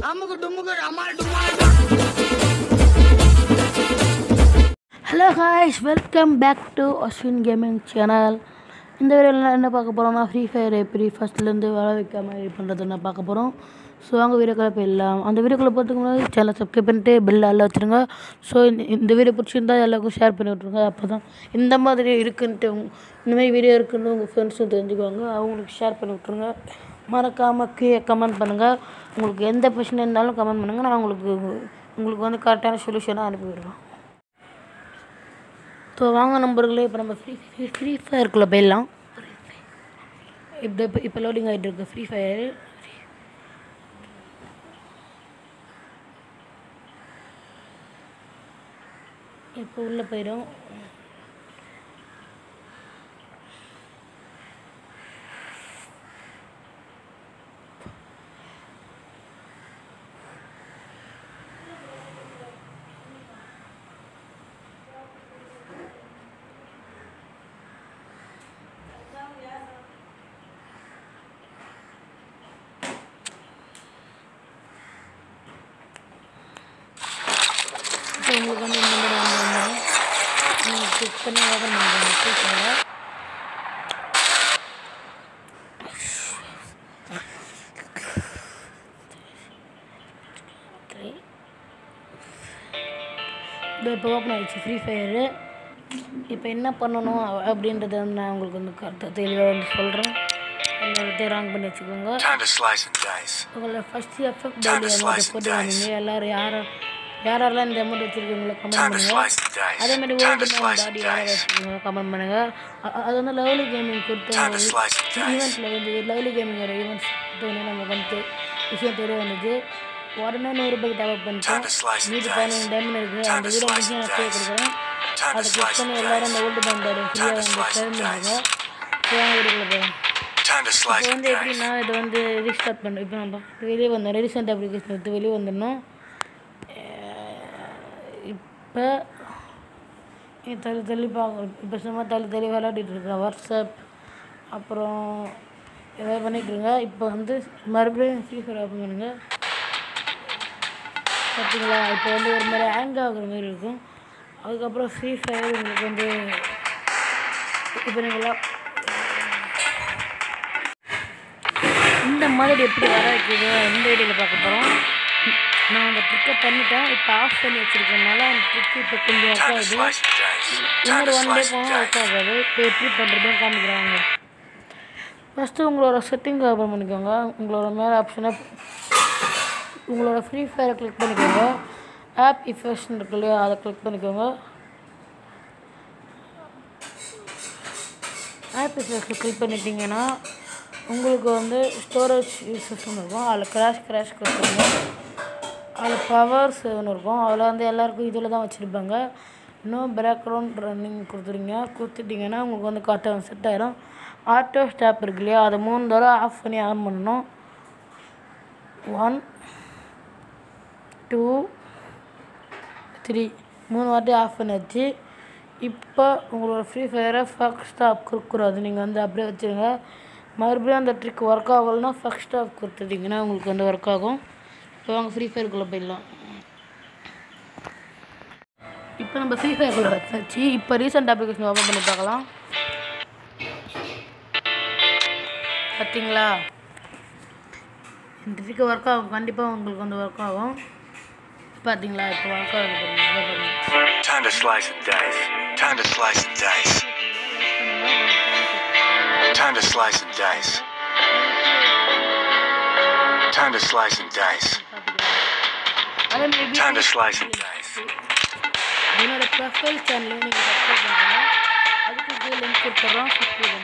அமுக்கு டுமுக்கு அமால் டுமால் ஹலோ ஹாய்ஸ் welcome back to Ashwin gaming channel இந்த வீடியோவில் என்ன பார்க்க போகிறோம்னா ஃப்ரீ ஃபயர் எப்படி ஃபஸ்ட்லேருந்து வர வைக்காம இது பண்ணுறது என்ன பார்க்க போகிறோம் ஸோ வாங்க வீடியோக்குள்ள போயிடலாம் அந்த வீடியோக்குள்ள போகிறதுக்கு முன்னாடி சேனல் சப்ஸ்கிரைப் பண்ணிட்டு பெல் எல்லாம் வச்சுருங்க ஸோ இந்த இந்த வீடியோ பிடிச்சிருந்தா எல்லாருக்கும் ஷேர் பண்ணி விட்ருங்க அப்போ தான் இந்த மாதிரி இருக்குன்ட்டு உங்க- இந்த மாதிரி வீடியோ இருக்குன்னு உங்கள் ஃப்ரெண்ட்ஸும் தெரிஞ்சுக்குவாங்க அவங்களுக்கு ஷேர் பண்ணி விட்ருங்க மறக்காமல் கீழே கமெண்ட் பண்ணுங்கள் உங்களுக்கு எந்த பிரச்சனை இருந்தாலும் கமெண்ட் பண்ணுங்கள் நான் உங்களுக்கு உங்களுக்கு வந்து கரெக்டான சொல்யூஷனாக அனுப்பி விடுறோம் ஸோ வாங்க நம்பர்களே இப்போ நம்ம ஃப்ரீ ஃப்ரீ ஃப்ரீ ஃபயருக்குள்ளே போயிடலாம் இப்போ இப்போ இப்போ லோடிங் ஆகிட்டு இருக்கு ஃப்ரீ ஃபயரு இப்போ உள்ளே போயிடும் இப்போ உங்களுக்கு வந்து இந்த மாதிரி வந்து நீங்கள் கிளிக் பண்ணி ஓப்பன் பண்ணுறீங்க ஃப்ரீ ஃபயரை இதோ இப்போ ஓப்பன் ஆகிடுச்சு ஃப்ரீ ஃபயரு இப்போ என்ன பண்ணணும் அ- அப்படின்றத வந்து நான் உங்களுக்கு வந்து கரெக்டாக தெளிவாக வந்து சொல்கிறேன் எல்லாத்தையும் ராங் பண்ணி வச்சுக்கோங்க Time to slice and dice. உங்களை ஃபஸ்ட்டு எஃபெக்ட் Time to டேலி slice அமௌண்ட் and போட்டு dice. வந்தீங்க எல்லாரும் யாரும் யாரெல்லாம் இந்த அமௌண்ட் வச்சுருக்கீங்களோ கமெண்ட் Time to பண்ணுங்கள் slice and dice. அதே மாதிரி Time old to man slice தாடி and யாரும் dice. வச்சுருக்கீங்க கமெண்ட் பண்ணுங்கள் அ- அ- அது வந்து லவ்லி கேமிங் கொடுத்த Time to slice and dice. ஈவெண்ட்டில் வந்து லவ்லி கேமிங்கோட ஈவெண்ட்ஸ் கொடுத்தோடனே நமக்கு வந்து விஷயம் தெரிய வந்தது உடனே நூறு ரூபாய்க்கு டெவலப் Time பண்ணிட்டோம் to slice and மீதி dice. பதினஞ்சு டைமண்ட் இருக்குது Time அந்த to வீடியோ slice முடிஞ்சு and நான் கீழே dice. கொடுக்குறேன் Time to அதை கிளிக் slice பண்ணி and எல்லாரும் dice. அந்த ஓல்டு மேன் தாடி ஃப்ரீயாக Time to வந்து slice ட்ரெயின் and பண்ணுங்க dice. சிவங்க வீடியோக்குள்ள போகிறோம் Time to slice இப்போ and வந்து dice. எப்படின்னா இது வந்து ரீஸ்டார்ட் பண்ண இப்போ நம்ம வெளியே வந்தோம் ரீசெண்ட் அப்ளிகேஷன் எடுத்து வெளியே வந்துடணும் இப்போ தள்ளி தள்ளி பார்க்க இப்போ சும்மா தள்ளி தள்ளி விளையாடிட்டு இருக்கேன் வாட்ஸ்அப் அப்புறம் ஏதாவது பண்ணிட்டு இருங்க இப்போ வந்து மறுபடியும் ஃப்ரீ ஃபயர் ஓப்பன் பண்ணுங்க பார்த்தீங்களா இப்போ வந்து ஒரு மாதிரி ஹேங் ஆகுற மாதிரி இருக்கும் அதுக்கப்புறம் ஃப்ரீ ஃபயர் உங்களுக்கு வந்து இப்போ நீங்களா இந்த மாதிரி எப்படி வர வைக்குது இந்த வீடியோவில் பார்க்க போகிறோம் நான் அந்த ட்ரிக்கை பண்ணிட்டேன் இப்போ ஆஃப் பண்ணி வச்சுருக்கனால அந்த ட்ரிக்கு இப்போ கொஞ்சம் ஒர்க் Time to ஆகுது slice and dice. Time இன்னொரு to one day slice and போனால் ஒர்க் dice. ஆகாது இப்போ எப்படி பண்ணுறதுன்னு காமிக்கிறாங்க ஃபஸ்ட்டு உங்களோட செட்டிங் ஓப்பன் பண்ணிக்கோங்க உங்களோட மேலே ஆப்ஷனை உங்களோட ஃப்ரீ ஃபயரை கிளிக் பண்ணிக்கோங்க ஆப் இஃபெக்ஷன் இருக்கு இல்லையா அதை கிளிக் பண்ணிக்கோங்க ஆப் இஃபெக்ட்ஸை கிளிக் பண்ணிட்டீங்கன்னா உங்களுக்கு வந்து ஸ்டோரேஜ் யூசஸ்ன்னு இருக்கும் அதில் கிராஷ் கிராஷ் கொடுத்துருங்க அதில் பவர் செவன் இருக்கும் அதில் வந்து எல்லாருக்கும் இதில் தான் வச்சுருப்பாங்க இன்னும் பேக்ரவுண்ட் ரன்னிங் கொடுத்துருங்க கொடுத்துட்டிங்கன்னா உங்களுக்கு வந்து கரெக்டாக செட் ஆயிரும் ஆட்டோ ஸ்டாப் இருக்கு இல்லையா அதை மூணு தடவை ஆஃப் பண்ணி ஆன் பண்ணணும் ஒன் டூ த்ரீ மூணு வாட்டி ஆஃப் பண்ணியாச்சு இப்போ உங்களோட ஃப்ரீ ஃபயரை ஃபர்ஸ்ட் ஸ்டாப் கொடுக்கூடாது நீங்கள் வந்து அப்படியே வச்சுருங்க மறுபடியும் அந்த ட்ரிக் ஒர்க் ஆகலைன்னா ஃபர்ஸ்ட் ஸ்டாப் கொடுத்துட்டிங்கன்னா உங்களுக்கு வந்து ஒர்க் ஆகும் இப்போ வாங்க ஃப்ரீ ஃபயருக்குள்ளே போயிடலாம் இப்போ நம்ம ஃப்ரீ ஃபயருக்குள்ளே வச்சாச்சு இப்போ ரீசெண்ட் அப்ளிகேஷன் ஓப்பன் பண்ணி பார்க்கலாம் பார்த்தீங்களா இந்த ட்ரிக்கு ஒர்க் ஆகும் கண்டிப்பாக உங்களுக்கு வந்து ஒர்க் ஆகும் பார்த்தீங்களா இப்போ ஒர்க் ஆகுது பாருங்க இதை பாருங்க Time to slice and dice. Time to slice and dice. Time to slice and dice. Time to slice and dice. அதே மாதிரி Time to slice and dice. என்னோட ப்ரொஃபைல் சேனலை நீங்கள் சப்ஸ்கிரைப் பண்ணுங்க அதுக்கு கீழே லிங்க் கொடுத்துட்றோம் சப்ஸ்கிரைப்